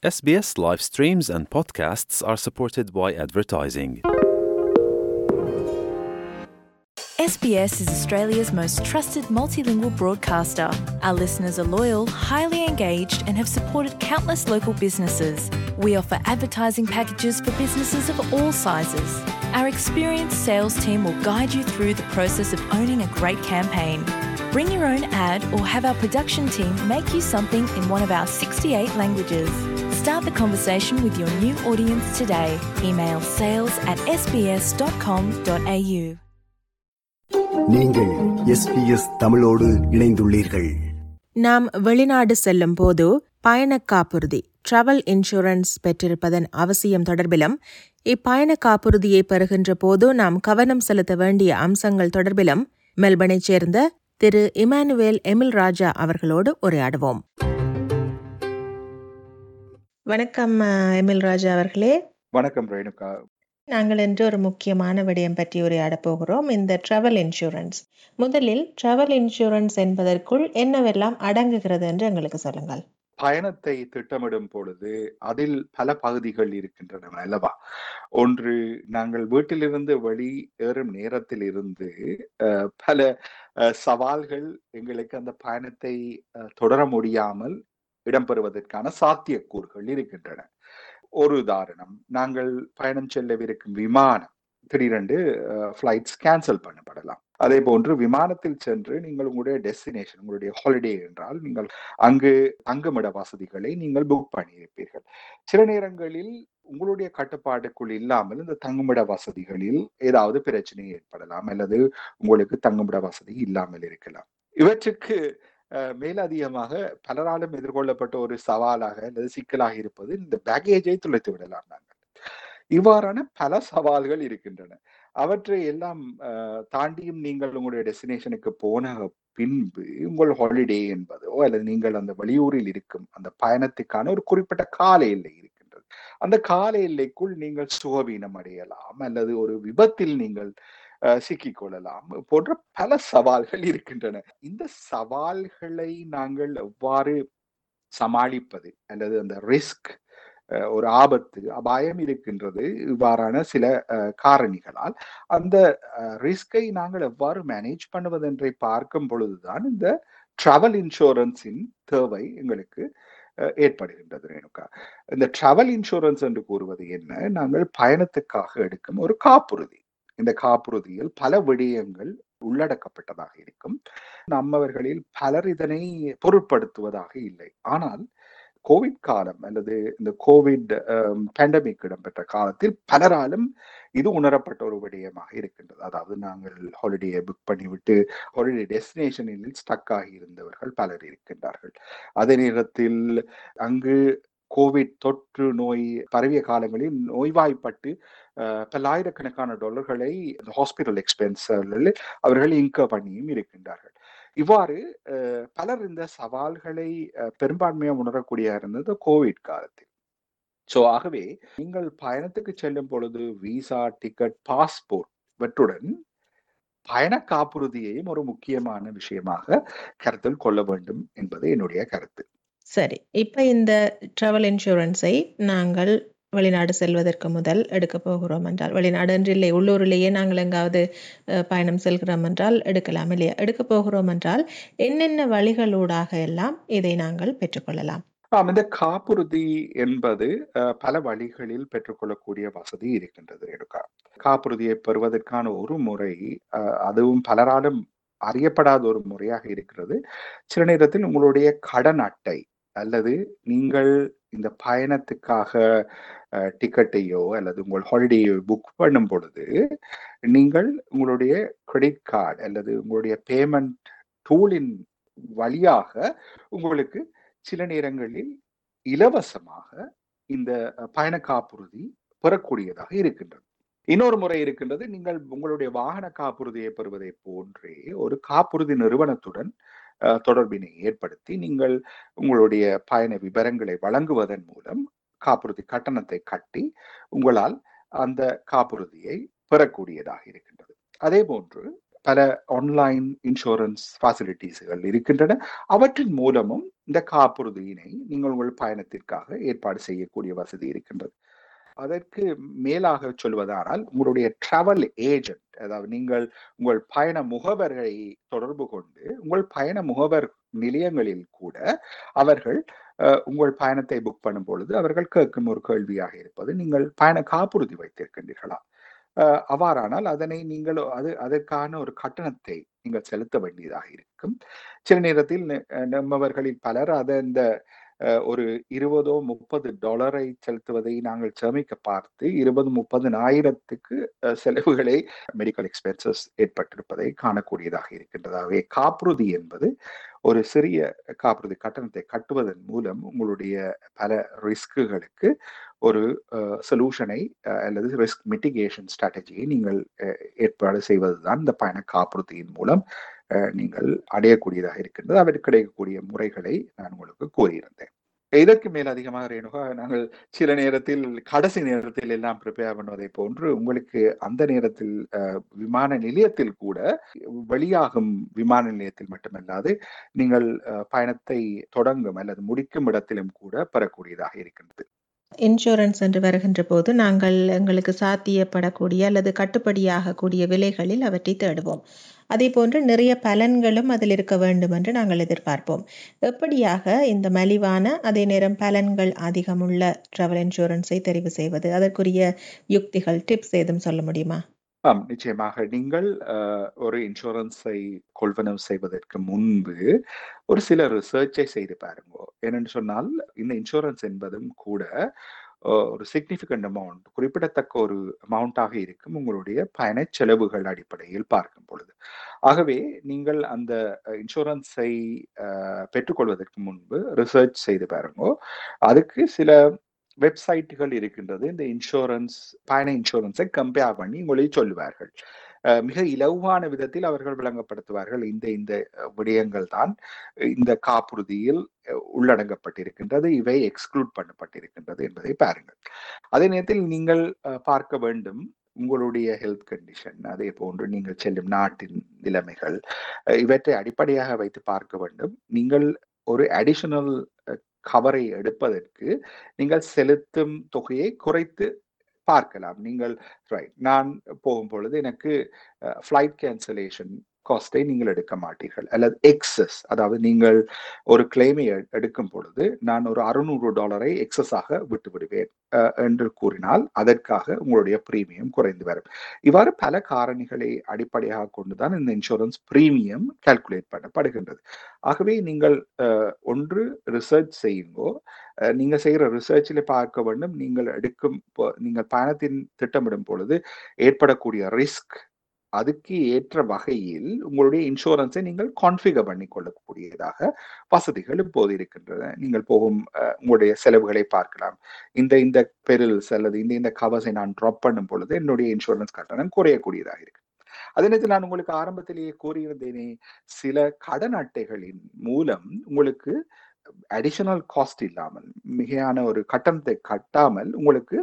SBS live streams and podcasts are supported by advertising. SBS is Australia's most trusted multilingual broadcaster. Our listeners are loyal, highly engaged, and have supported countless local businesses. We offer advertising packages for businesses of all sizes. Our experienced sales team will guide you through the process of owning a great campaign. Bring your own ad or have our production team make you something in one of our 68 languages. Start the conversation with your new audience today. Email sales at sbs.com.au. நீங்கள் SBS தமிழோடு இணைந்துள்ளீர்கள் நாம் வெளிநாடு செல்லும் போது பயண காப்புறுதி travel insurance பெற்றிருப்பதன் அவசியம் தொடர்பிலும் இப்பயண காப்புறுதியை பெறுகின்ற போது நாம் கவனம் செலுத்த வேண்டிய அம்சங்கள் தொடர்பிலும் மெல்பனைச் சேர்ந்த திரு இமானுவேல் எமில் ராஜா அவர்களோடு உரையாடுவோம் வணக்கம் எமில் ராஜா அவர்களே வணக்கம் ரேணுகா நாங்கள் இன்று ஒரு முக்கியமான விடயம் பற்றி உரையாடப் போகிறோம் இந்த டிராவல் இன்சூரன்ஸ் முதலில் டிராவல் இன்சூரன்ஸ் என்பதற்குள் என்னவெல்லாம் அடங்குகிறது என்று எங்களுக்கு சொல்லுங்கள் பயணத்தை திட்டமிடும் பொழுது அதில் பல பகுதிகள் இருக்கின்றன அல்லவா ஒன்று நாங்கள் வீட்டிலிருந்து வெளி ஏறும் நேரத்தில் இருந்து அஹ், பல அஹ், சவால்கள் எங்களுக்கு அந்த பயணத்தை அஹ், தொடர முடியாமல் இடம்பெறுவதற்கான சாத்தியக்கூறுகள் இருக்கின்றன ஒரு உதாரணம் நாங்கள் பயணம் செல்லவிருக்கும் விமானம் திடீரென்று ஃப்ளைட்ஸ் கேன்சல் பண்ணப்படலாம் அதே போன்று விமானத்தில் சென்று நீங்கள் உங்களுடைய டெஸ்டினேஷன் உங்களுடைய ஹாலிடே என்றால் நீங்கள் அங்கு தங்குமிட வசதிகளை நீங்கள் புக் பண்ணியிருப்பீர்கள் சில நேரங்களில் உங்களுடைய கட்டுப்பாட்டுக்குள் இல்லாமல் இந்த தங்குமிட வசதிகளில் ஏதாவது பிரச்சனை ஏற்படலாம் அல்லது உங்களுக்கு தங்குமிட வசதி இல்லாமல் இருக்கலாம் இவற்றுக்கு அஹ், மேலதிகமாக பலராலும் எதிர்கொள்ளப்பட்ட ஒரு சவாலாக அல்லது சிக்கலாக இருப்பது இந்த பேகேஜை துளைத்து விடலாம் நாங்கள் இவ்வாறான பல சவால்கள் இருக்கின்றன அவற்றை எல்லாம் அஹ், தாண்டியும் நீங்கள் உங்களுடைய டெஸ்டினேஷனுக்கு போன பின்பு உங்கள் ஹாலிடே என்பதோ அல்லது நீங்கள் அந்த வெளியூரில் இருக்கும் அந்த பயணத்துக்கான ஒரு குறிப்பிட்ட கால எல்லை இருக்கின்றது அந்த கால எல்லைக்குள் நீங்கள் சுகவீனம் அடையலாம் அல்லது ஒரு விபத்தில் நீங்கள் அஹ், சிக்கிக் கொள்ளலாம் போன்ற பல சவால்கள் இருக்கின்றன இந்த சவால்களை நாங்கள் எவ்வாறு சமாளிப்பது அல்லது அந்த ரிஸ்க் ஒரு ஆபத்து அபாயம் இருக்கின்றது இவ்வாறான சில அஹ், காரணிகளால் அந்த ரிஸ்கை நாங்கள் எவ்வாறு மேனேஜ் பண்ணுவதென்றை பார்க்கும் பொழுதுதான் இந்த டிராவல் இன்சூரன்ஸின் தேவை எங்களுக்கு அஹ், ஏற்படுகின்றது ரேணுகா இந்த டிராவல் இன்சூரன்ஸ் என்று கூறுவது என்ன நாங்கள் பயணத்துக்காக எடுக்கும் ஒரு காப்புறுதி இந்த காப்புறுதியில் பல விடயங்கள் உள்ளடக்கப்பட்டதாக இருக்கும் நம்மவர்களில் பலர் இதனை பொருட்படுத்துவதாக இல்லை ஆனால் கோவிட் காலம் அல்லது இந்த கோவிட் பேண்டமிக் இடம்பெற்ற காலத்தில் பலராலும் இது உணரப்பட்ட ஒரு விடயமாக இருக்கின்றது அதாவது நாங்கள் ஹாலிடேயை புக் பண்ணிவிட்டு ஹாலிடே டெஸ்டினேஷனில் ஸ்டக் ஆகி இருந்தவர்கள் பலர் இருக்கின்றார்கள் அதே நேரத்தில் அங்கு கோவிட் தொற்று நோய் பரவிய காலங்களில் நோய்வாய்ப்பட்டு அஹ், பல்லாயிரக்கணக்கான டாலர்களை ஹாஸ்பிட்டல் எக்ஸ்பென்ஸ்களில் அவர்கள் இன்க பண்ணியும் இருக்கின்றார்கள் இவ்வாறு அஹ், பலர் இந்த சவால்களை அஹ், பெரும்பான்மையாக உணரக்கூடிய இருந்தது கோவிட் காலத்தில் சோ ஆகவே நீங்கள் பயணத்துக்கு செல்லும் பொழுது விசா டிக்கெட் பாஸ்போர்ட் இவற்றுடன் பயண காப்புறுதியையும் ஒரு முக்கியமான விஷயமாக கருத்தில் கொள்ள வேண்டும் என்பது என்னுடைய கருத்து சரி இப்போ இந்த டிராவல் இன்சூரன்ஸை நாங்கள் வெளிநாடு செல்வதற்கு முதல் எடுக்க போகிறோம் என்றால் வெளிநாடு என்று இல்லை உள்ளூரிலேயே நாங்கள் எங்காவது அஹ், பயணம் செல்கிறோம் என்றால் எடுக்கலாம் இல்லையா எடுக்க போகிறோம் என்றால் என்னென்ன வழிகளூடாக எல்லாம் இதை நாங்கள் பெற்றுக்கொள்ளலாம் ஆம் இந்த காப்புறுதி என்பது அஹ், பல வழிகளில் பெற்றுக்கொள்ளக்கூடிய வசதி இருக்கின்றது எடுக்கா காப்புறுதியை பெறுவதற்கான ஒரு முறை அஹ், அதுவும் பலராலும் அறியப்படாத ஒரு முறையாக இருக்கிறது சில நேரத்தில் உங்களுடைய கடன் அட்டை அல்லது நீங்கள் இந்த பயணத்துக்காக அஹ், டிக்கெட்டையோ அல்லது உங்கள் ஹாலிடேயோ புக் பண்ணும் பொழுது நீங்கள் உங்களுடைய கிரெடிட் கார்டு அல்லது உங்களுடைய பேமெண்ட் டூலின் வழியாக உங்களுக்கு சில நேரங்களில் இலவசமாக இந்த அஹ், பயண காப்புறுதி பெறக்கூடியதாக இருக்கின்றது இன்னொரு முறை இருக்கின்றது நீங்கள் உங்களுடைய வாகன காப்புறுதியை பெறுவதை போன்றே ஒரு காப்புறுதி நிறுவனத்துடன் அஹ், தொடர்பினை ஏற்படுத்தி நீங்கள் உங்களுடைய பயண விவரங்களை வழங்குவதன் மூலம் காப்புறுதி கட்டணத்தை கட்டி உங்களால் அந்த காப்புறுதியை பெறக்கூடியதாக இருக்கின்றது அதே போன்று பல ஆன்லைன் இன்சூரன்ஸ் ஃபெசிலிட்டிஸ்கள் இருக்கின்றன அவற்றின் மூலமும் இந்த காப்புறுதியினை நீங்கள் உங்கள் பயணத்திற்காக ஏற்பாடு செய்யக்கூடிய வசதி இருக்கின்றது அதற்கு மேலாக சொல்வதானால் உங்களுடைய டிராவல் ஏஜென்ட் அதாவது நீங்கள் உங்கள் பயண முகவர்களை தொடர்பு கொண்டு உங்கள் பயண முகவர் நிலையங்களில் கூட அவர்கள் அஹ், உங்கள் பயணத்தை புக் பண்ணும் பொழுது அவர்கள் கேட்கும் ஒரு கேள்வியாக இருப்பது நீங்கள் பயண காப்புறுதி வைத்திருக்கின்றீர்களா அஹ், அவ்வாறானால் அதனை நீங்கள் அது அதற்கான ஒரு கட்டணத்தை நீங்கள் செலுத்த வேண்டியதாக இருக்கும் சில நேரத்தில் ந- நம்மவர்களில் பலர் அதை இந்த அஹ், ஒரு இருபதோ முப்பது டாலரை செலுத்துவதை நாங்கள் சேமிக்க பார்த்து இருபது முப்பது ஆயிரத்துக்கு அஹ், செலவுகளை மெடிக்கல் எக்ஸ்பென்சஸ் ஏற்பட்டிருப்பதை காணக்கூடியதாக இருக்கின்றது ஆகவே காப்புறுதி என்பது ஒரு சிறிய காப்புறுதி கட்டணத்தை கட்டுவதன் மூலம் உங்களுடைய பல ரிஸ்க்குகளுக்கு ஒரு சொல்யூஷனை அல்லது ரிஸ்க் மிட்டிகேஷன் ஸ்ட்ராட்டஜியை நீங்கள் அஹ், ஏற்பாடு செய்வதுதான் இந்த பயண காப்புறுதியின் மூலம் அஹ், நீங்கள் அடையக்கூடியதாக இருக்கின்றது அவருக்கு கிடைக்கக்கூடிய முறைகளை நான் உங்களுக்கு கூறியிருந்தேன் இதற்கு மேல் அதிகமாக ரேணுகா நாங்கள் சில நேரத்தில் கடைசி நேரத்தில் எல்லாம் ப்ரிப்பேர் பண்ணுவதை போன்று உங்களுக்கு அந்த நேரத்தில் அஹ், விமான நிலையத்தில் கூட வெளியாகும் விமான நிலையத்தில் மட்டுமல்லாது நீங்கள் அஹ், பயணத்தை தொடங்கும் அல்லது முடிக்கும் இடத்திலும் கூட பெறக்கூடியதாக இருக்கின்றது இன்சூரன்ஸ் என்று வருகின்ற போது நாங்கள் எங்களுக்கு சாத்தியப்படக்கூடிய அல்லது கட்டுப்படியாகக்கூடிய விலைகளில் அவற்றை தேடுவோம் அதே போன்று நிறைய பலன்களும் அதில் இருக்க வேண்டும் என்று நாங்கள் எதிர்பார்ப்போம் எப்படியாக இந்த மலிவான அதே நேரம் பலன்கள் அதிகமுள்ள டிராவல் இன்சூரன்ஸை தெரிவு செய்வது அதற்குரிய யுக்திகள் டிப்ஸ் ஏதும் சொல்ல முடியுமா ஆம் நிச்சயமாக நீங்கள் அஹ், ஒரு இன்சூரன்ஸை கொள்வனம் செய்வதற்கு முன்பு ஒரு சில ரிசர்ச்சை செய்து பாருங்க ஏனென்று சொன்னால் இந்த இன்சூரன்ஸ் என்பதும் கூட அஹ், ஒரு சிக்னிஃபிகண்ட் அமௌண்ட் குறிப்பிடத்தக்க ஒரு அமௌண்ட்டாக இருக்கும் உங்களுடைய பயணச் செலவுகள் அடிப்படையில் பார்க்கும் பொழுது ஆகவே நீங்கள் அந்த இன்சூரன்ஸை பெற்றுக்கொள்வதற்கு முன்பு ரிசர்ச் செய்து பாருங்க அதுக்கு சில வெப்சைட்டுகள் இருக்கின்றது இந்த இன்சூரன்ஸ் பயண இன்சூரன்ஸை கம்பேர் பண்ணி உங்களை சொல்லுவார்கள் அஹ் மிக இலவான விதத்தில் அவர்கள் விளங்கப்படுத்துவார்கள் இந்த இந்த அஹ், விடயங்கள் தான் இந்த காப்புறுதியில் அஹ், உள்ளடங்கப்பட்டிருக்கின்றது இவை எக்ஸ்க்ளூட் பண்ணப்பட்டிருக்கின்றது என்பதை பாருங்கள் அதே நேரத்தில் நீங்கள் அஹ், பார்க்க வேண்டும் உங்களுடைய ஹெல்த் கண்டிஷன் அதே போன்று நீங்கள் செல்லும் நாட்டின் நிலைமைகள் அஹ், இவற்றை அடிப்படையாக வைத்து பார்க்க வேண்டும் நீங்கள் ஒரு அடிஷனல் கவரை எடுப்பதற்கு நீங்கள் செலுத்தும் தொகையை குறைத்து பார்க்கலாம் நீங்கள் ரைட் நான் போகும் பொழுது எனக்கு ஃப்ளைட் கேன்சலேஷன் காஸ்டை நீங்கள் எடுக்க மாட்டீர்கள் அல்லது எக்ஸஸ் அதாவது நீங்கள் ஒரு கிளைமை எடுக்கும் பொழுது நான் ஒரு அறுநூறு டாலரை எக்ஸஸாக விட்டு விடுவேன் அஹ், என்று கூறினால் அதற்காக உங்களுடைய பிரீமியம் குறைந்து வரும் இவ்வாறு பல காரணிகளை அடிப்படையாக கொண்டுதான் இந்த இன்சூரன்ஸ் பிரீமியம் கால்குலேட் பண்ணப்படுகின்றது ஆகவே நீங்கள் அஹ், ஒன்று ரிசர்ச் செய்யுங்கோ அஹ், நீங்க செய்கிற ரிசர்ச்சில் பார்க்க வேண்டும் நீங்கள் எடுக்கும் பொ- நீங்கள் பயணத்தின் திட்டமிடும் பொழுது ஏற்படக்கூடிய ரிஸ்க் அதுக்கு ஏற்ற வகையில் உங்களுடைய இன்சூரன்ஸை நீங்கள் கான்ஃபிகர் பண்ணி கொள்ளக்கூடியதாக வசதிகள் இப்போது இருக்கின்றன நீங்கள் போகும் அஹ், உங்களுடைய செலவுகளை பார்க்கலாம் இந்த இந்த பெரில்ஸ் அல்லது இந்த இந்த கவர்ஸை நான் ட்ராப் பண்ணும் பொழுது என்னுடைய இன்சூரன்ஸ் கட்டணம் குறையக்கூடியதாக இருக்கு அதே நேரத்தில் நான் உங்களுக்கு ஆரம்பத்திலேயே கூறியிருந்தேனே சில கடன் அட்டைகளின் மூலம் உங்களுக்கு அடிஷனல் காஸ்ட் இல்லாமல் மிகையான ஒரு கட்டணத்தை கட்டாமல் உங்களுக்கு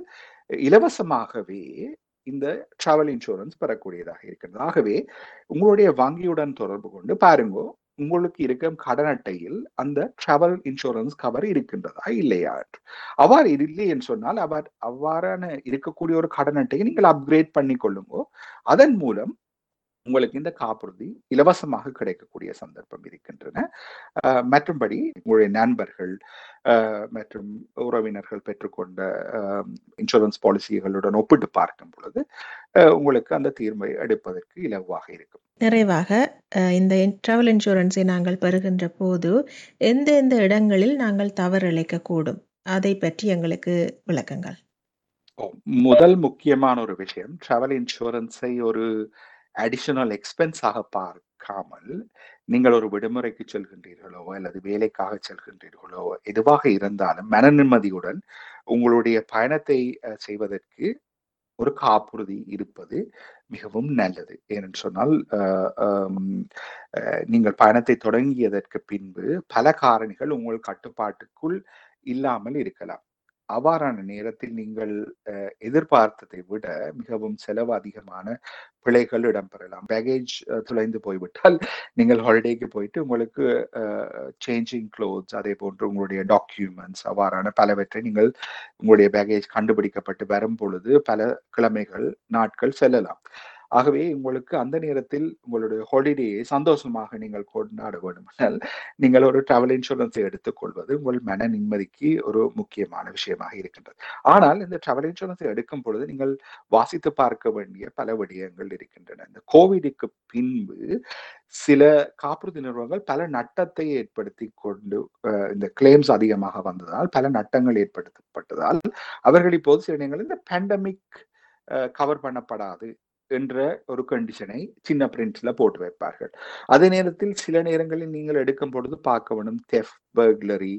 இலவசமாகவே இந்த டிராவல் இன்சூரன்ஸ் பெறக்கூடியதாக இருக்கிறது ஆகவே உங்களுடைய வங்கியுடன் தொடர்பு கொண்டு பாருங்க உங்களுக்கு இருக்கும் கடன் அட்டையில் அந்த டிராவல் இன்சூரன்ஸ் கவர் இருக்கின்றதா இல்லையா என்று. அவ்வாறு இல்லை என்று சொன்னால் அவர் அவ்வாறான இருக்கக்கூடிய ஒரு கடன் அட்டையை நீங்கள் அப்கிரேட் பண்ணி கொள்ளுங்க அதன் மூலம் உங்களுக்கு இந்த காப்புறுதி இலவசமாக கிடைக்கக்கூடிய சந்தர்ப்பம் இருக்கின்றன அஹ் மற்றும்படி உங்களுடைய நண்பர்கள் அஹ் மற்றும் உறவினர்கள் பெற்றுக்கொண்ட இன்சூரன்ஸ் பாலிசிகளுடன் ஒப்பிட்டு பார்க்கும் பொழுது அஹ் உங்களுக்கு அந்த தீர்வை எடுப்பதற்கு இலவாக இருக்கும் நிறைவாக அஹ், இந்த டிராவல் இன்சூரன்ஸை நாங்கள் பெறுகின்ற போது எந்த எந்த இடங்களில் நாங்கள் தவறிழைக்க கூடும் அதை பற்றி எங்களுக்கு விளக்குங்கள் ஓ, முதல் முக்கியமான ஒரு விஷயம் டிராவல் இன்சூரன்ஸை ஒரு அடிஷனல் எக்ஸ்பென்ஸாக பார்க்காமல் நீங்கள் ஒரு விடுமுறைக்கு செல்கின்றீர்களோ அல்லது வேலைக்காக செல்கின்றீர்களோ எதுவாக இருந்தாலும் மன நிம்மதியுடன் உங்களுடைய பயணத்தை அஹ், செய்வதற்கு ஒரு காப்புறுதி இருப்பது மிகவும் நல்லது ஏனென்று சொன்னால் அஹ், ஆம், அஹ், நீங்கள் பயணத்தை தொடங்கியதற்கு பின்பு பல காரணிகள் உங்கள் கட்டுப்பாட்டுக்குள் இல்லாமல் இருக்கலாம் அவ்வாறான நேரத்தில் நீங்கள் அஹ், எதிர்பார்த்ததை விட மிகவும் செலவு அதிகமான பிழைகள் இடம்பெறலாம் பேகேஜ் துளைந்து போய்விட்டால் நீங்கள் ஹாலிடேக்கு போயிட்டு உங்களுக்கு சேஞ்சிங் க்ளோத்ஸ் அதே போன்று உங்களுடைய டாக்குமெண்ட்ஸ் அவ்வாறான பலவற்றை நீங்கள் உங்களுடைய பேகேஜ் கண்டுபிடிக்கப்பட்டு வரும் பொழுது பல கிழமைகள் நாட்கள் செல்லலாம் ஆகவே உங்களுக்கு அந்த நேரத்தில் உங்களுடைய ஹாலிடேயை சந்தோஷமாக நீங்கள் கொண்டாட வேண்டுமென்றால் நீங்கள் ஒரு டிராவல் இன்சூரன்ஸை எடுத்துக்கொள்வது உங்கள் மன நிம்மதிக்கு ஒரு முக்கியமான விஷயமாக இருக்கின்றது ஆனால் இந்த டிராவல் இன்சூரன்ஸை எடுக்கும் பொழுது நீங்கள் வாசித்து பார்க்க வேண்டிய பல விடயங்கள் இருக்கின்றன இந்த கோவிடுக்கு பின்பு சில காப்புறுதி நிறுவனங்கள் பல நட்டத்தை ஏற்படுத்தி கொண்டு அஹ், இந்த கிளைம்ஸ் அதிகமாக வந்ததால் பல நட்டங்கள் ஏற்படுத்தப்பட்டதால் அவர்கள் இப்போது சில நேரங்களில் இந்த பேண்டமிக் கவர் பண்ணப்படாது என்ற ஒரு கண்டிஷனை சின்ன பிரிண்ட்ஸ்ல போட்டு வைப்பார்கள் அதே நேரத்தில் சில நேரங்களில் நீங்கள் எடுக்கும் பொழுது பார்க்க வேணும் தெஃப் பர்க்லரி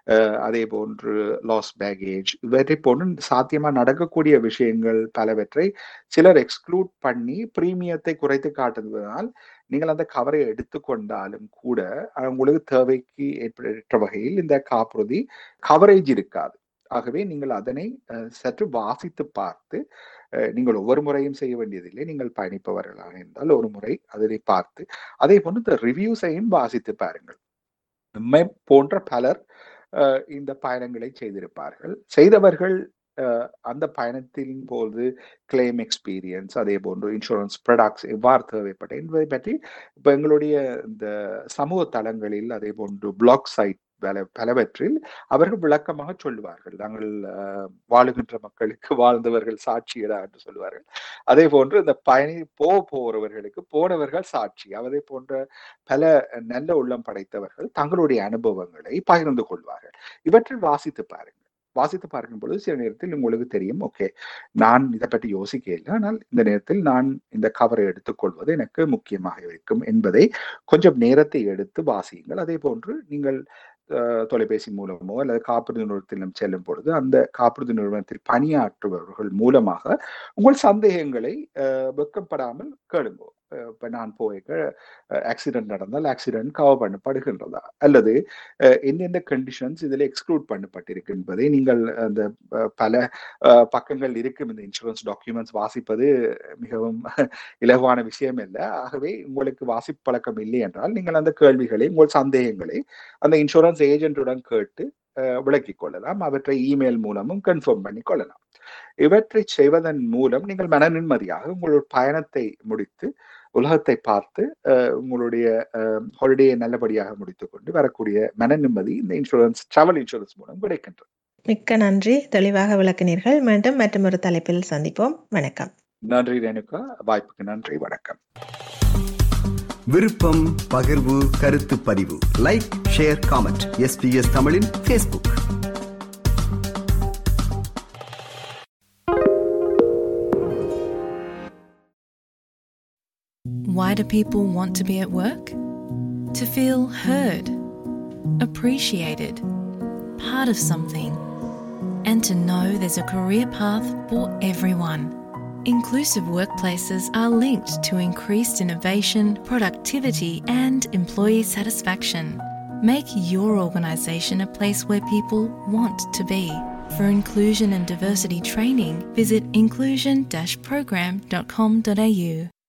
அதே போன்று லாஸ் பேகேஜ் இவற்றை போன்று சாத்தியமா நடக்கக்கூடிய விஷயங்கள் பலவற்றை சிலர் எக்ஸ்க்ளூட் பண்ணி பிரீமியத்தை குறைத்து காட்டுவதனால் நீங்கள் அந்த கவரை எடுத்துக்கொண்டாலும் கூட அஹ், உங்களுக்கு தேவைக்கு ஏற்பட்ட வகையில் இந்த காப்புறுதி கவரேஜ் இருக்காது ஆகவே நீங்கள் அதனை அஹ், சற்று வாசித்து பார்த்து அஹ், நீங்கள் ஒவ்வொரு முறையும் செய்ய வேண்டியதில்லை நீங்கள் பயணிப்பவர்களாக இருந்தால் ஒரு முறை அதனை பார்த்து அதே போன்று இந்த ரிவ்யூஸையும் வாசித்து பாருங்கள் நம்மை போன்ற பலர் அஹ், இந்த பயணங்களை செய்திருப்பார்கள் செய்தவர்கள் அஹ், அந்த பயணத்தின் போது கிளைம் எக்ஸ்பீரியன்ஸ் அதே போன்று இன்சூரன்ஸ் ப்ராடக்ட்ஸ் எவ்வாறு தேவைப்பட்ட என்பதை பற்றி இப்போ எங்களுடைய இந்த சமூக தளங்களில் அதே போன்று பிளாக் சைட் பல பலவற்றில் அவர்கள் விளக்கமாக சொல்லுவார்கள் நாங்கள் அஹ், வாழுகின்ற மக்களுக்கு வாழ்ந்தவர்கள் சாட்சியடா என்று சொல்லுவார்கள் அதே போன்று இந்த பயணி போக போறவர்களுக்கு போனவர்கள் சாட்சி அதே போன்ற பல நல்ல உள்ளம் படைத்தவர்கள் தங்களுடைய அனுபவங்களை பகிர்ந்து கொள்வார்கள் இவற்றை வாசித்து பாருங்கள் வாசித்து பார்க்கும் பொழுது சில நேரத்தில் உங்களுக்கு தெரியும் ஓகே நான் இதை பற்றி யோசிக்கல ஆனால் இந்த நேரத்தில் நான் இந்த கவரை எடுத்துக்கொள்வது எனக்கு முக்கியமாக இருக்கும் என்பதை கொஞ்சம் நேரத்தை எடுத்து வாசியுங்கள் அதே போன்று நீங்கள் அஹ், தொலைபேசி மூலமோ அல்லது காப்புறுதி நிறுவனத்திலும் செல்லும் பொழுது அந்த காப்புறுதி நிறுவனத்தில் பணியாற்றுபவர்கள் மூலமாக உங்கள் சந்தேகங்களை அஹ், வெட்கப்படாமல் கேளுங்கோ அஹ், இப்ப நான் போய்க்க ஆக்சிடென்ட் நடந்தால் ஆக்சிடென்ட் கவர் பண்ணப்படுகின்றதா அல்லது அஹ், எந்தெந்த கண்டிஷன்ஸ் இதில் எக்ஸ்க்ளூட் பண்ணப்பட்டிருக்கு என்பதை நீங்கள் அந்த அஹ், பல அஹ், பக்கங்கள் இருக்கும் இந்த இன்சூரன்ஸ் டாக்குமெண்ட்ஸ் வாசிப்பது மிகவும் இலகுவான விஷயம் இல்லை ஆகவே உங்களுக்கு வாசிப்பு பழக்கம் இல்லை என்றால் நீங்கள் அந்த கேள்விகளை உங்கள் சந்தேகங்களை அந்த இன்சூரன்ஸ் ஏஜென்ட்டுடன் கேட்டு அஹ், விளக்கிக் கொள்ளலாம் அவற்றை இமெயில் மூலமும் கன்ஃபார்ம் பண்ணி கொள்ளலாம் இவற்றை செய்வதன் மூலம் நீங்கள் மன நிம்மதியாக உங்களுடைய பயணத்தை முடித்து உலகத்தை பார்த்து அஹ், உங்களுடைய ஹாலிடேயை நல்லபடியாக முடித்துக்கொண்டு வரக்கூடிய மன நிம்மதி இந்த இன்சூரன்ஸ் டிராவல் இன்சூரன்ஸ் மூலம் கிடைக்கின்றது மிக்க நன்றி தெளிவாக விளக்கினீர்கள் மீண்டும் மற்றொரு தலைப்பில் சந்திப்போம் வணக்கம் நன்றி ரேணுகா வாய்ப்புக்கு நன்றி வணக்கம் விருப்பம் பகிர்வு கருத்து பதிவு லைக் ஷேர் காமெண்ட் எஸ்பிஎஸ் தமிழின் Facebook Why do people want to be at work? To feel heard, appreciated, part of something, and to know there's a career path for everyone. Inclusive workplaces are linked to increased innovation, productivity, and employee satisfaction. Make your organisation a place where people want to be. For inclusion and diversity training, visit inclusion-program.com.au.